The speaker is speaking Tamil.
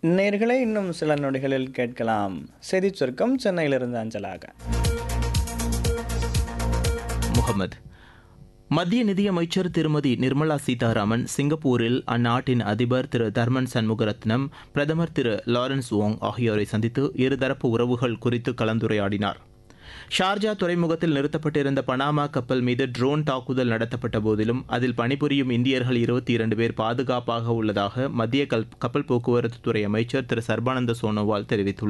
நேர்களே இன்னும் சில நொடிகளில் கேட்கலாம் செய்தி சுருக்கம் சென்னையிலிருந்து அஞ்சலாக முகமது மத்திய நிதியமைச்சர் திருமதி நிர்மலா சீதாராமன் சிங்கப்பூரில் அந்நாட்டின் அதிபர் திரு தர்மன் சண்முகரத்னம் பிரதமர் திரு லாரன்ஸ் வோங் ஆகியோரை சந்தித்து இருதரப்பு உறவுகள் குறித்து கலந்துரையாடினார் ஷார்ஜா துறைமுகத்தில் நிறுத்தப்பட்டிருந்த பனாமா கப்பல் மீது ட்ரோன் தாக்குதல் நடத்தப்பட்ட போதிலும் அதில் பணிபுரியும் இந்தியர்கள் இருபத்தி இரண்டு பேர் பாதுகாப்பாக உள்ளதாக மத்திய கல் கப்பல் போக்குவரத்து துறை அமைச்சர் திரு சர்பானந்த சோனோவால் தெரிவித்துள்ளார்